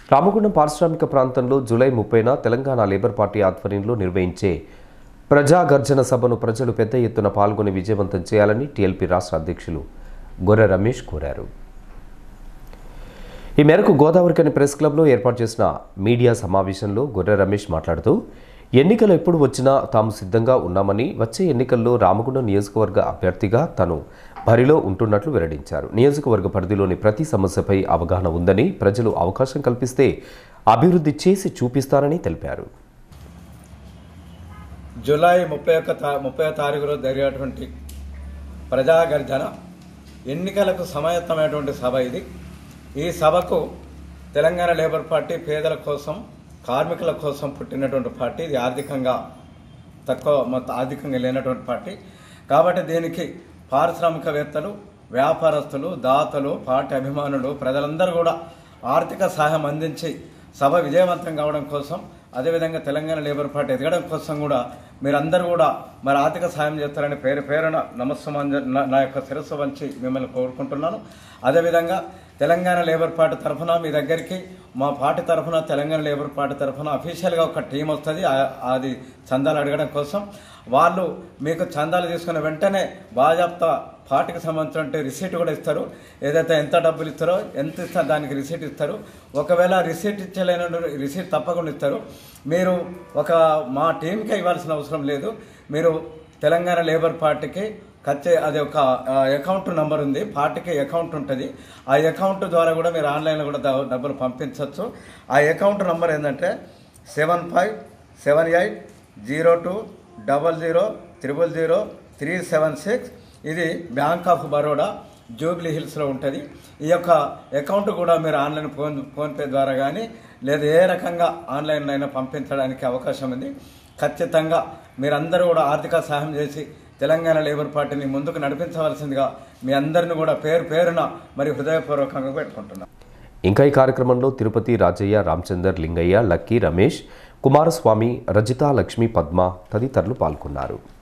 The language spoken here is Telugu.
రామగుండం పారిశ్రామిక ప్రాంతంలో జూలై ముప్పైన తెలంగాణ లేబర్ పార్టీ ఆధ్వర్యంలో నిర్వహించే ప్రజా గర్జన సభను ప్రజలు పెద్ద ఎత్తున పాల్గొని విజయవంతం చేయాలని టీఎల్పీ రాష్ట్ర అధ్యక్షులు గొర్రె రమేష్ కోరారు ఈ మేరకు గోదావరికని ప్రెస్ క్లబ్లో ఏర్పాటు చేసిన మీడియా సమావేశంలో గొర్రె రమేష్ మాట్లాడుతూ ఎన్నికలు ఎప్పుడు వచ్చినా తాము సిద్ధంగా ఉన్నామని వచ్చే ఎన్నికల్లో రామగుండం నియోజకవర్గ అభ్యర్థిగా తను బరిలో ఉంటున్నట్లు వెల్లడించారు నియోజకవర్గ పరిధిలోని ప్రతి సమస్యపై అవగాహన ఉందని ప్రజలు అవకాశం కల్పిస్తే అభివృద్ధి చేసి చూపిస్తారని తెలిపారు జూలై ముప్పై ఒక్క తా ముప్పై తారీఖు రోజు జరిగేటువంటి ప్రజాగర్జన ఎన్నికలకు సమాయత్తమైనటువంటి సభ ఇది ఈ సభకు తెలంగాణ లేబర్ పార్టీ పేదల కోసం కార్మికుల కోసం పుట్టినటువంటి పార్టీ ఇది ఆర్థికంగా తక్కువ మొత్తం ఆర్థికంగా లేనటువంటి పార్టీ కాబట్టి దీనికి పారిశ్రామికవేత్తలు వ్యాపారస్తులు దాతలు పార్టీ అభిమానులు ప్రజలందరూ కూడా ఆర్థిక సహాయం అందించి సభ విజయవంతం కావడం కోసం అదేవిధంగా తెలంగాణ లేబర్ పార్టీ ఎదగడం కోసం కూడా మీరందరూ కూడా మరి ఆర్థిక సాయం చేస్తారని పేరు పేరున నమస్సమాంజ నా- నా యొక్క శిరస్సు వంచి మిమ్మల్ని కోరుకుంటున్నాను అదేవిధంగా తెలంగాణ లేబర్ పార్టీ తరఫున మీ దగ్గరికి మా పార్టీ తరఫున తెలంగాణ లేబర్ పార్టీ తరఫున అఫీషియల్గా ఒక టీం వస్తుంది ఆ- అది చందాలు అడగడం కోసం వాళ్ళు మీకు చందాలు తీసుకున్న వెంటనే బాజాప్తా పార్టీకి సంబంధించిన రిసీట్ కూడా ఇస్తారు ఏదైతే ఎంత డబ్బులు ఇస్తారో ఎంత ఇస్తారో దానికి రిసీట్ ఇస్తారు ఒకవేళ రిసీట్ ఇచ్చలేని రిసీట్ తప్పకుండా ఇస్తారు మీరు ఒక మా టీంకి ఇవ్వాల్సిన అవసరం లేదు మీరు తెలంగాణ లేబర్ పార్టీకి ఖచ్చే అది ఒక ఆ, అకౌంట్ నంబర్ ఉంది పార్టీకి అకౌంట్ ఉంటుంది ఆ అకౌంట్ ద్వారా కూడా మీరు ఆన్లైన్లో కూడా ద- డబ్బులు పంపించవచ్చు ఆ అకౌంట్ నంబర్ ఏంటంటే seven five seven eight zero two double zero triple zero three seven six ఇది బ్యాంక్ ఆఫ్ బరోడా జూబ్లీ హిల్స్లో ఉంటుంది ఈ యొక్క అకౌంట్ కూడా మీరు ఆన్లైన్ ఫోన్ ఫోన్పే ద్వారా కానీ లేదా ఏ రకంగా ఆన్లైన్లో అయినా పంపించడానికి అవకాశం ఉంది ఖచ్చితంగా మీరందరూ కూడా ఆర్థిక సహాయం చేసి తెలంగాణ లేబర్ పార్టీని ముందుకు నడిపించవలసిందిగా మీ అందరిని కూడా పేరు పేరున మరి హృదయపూర్వకంగా పెట్టుకుంటున్నాను ఇంకా ఈ కార్యక్రమంలో తిరుపతి రాజయ్య రామచందర్ లింగయ్య లక్కీ రమేష్ కుమారస్వామి రజిత లక్ష్మి పద్మ తదితరులు పాల్గొన్నారు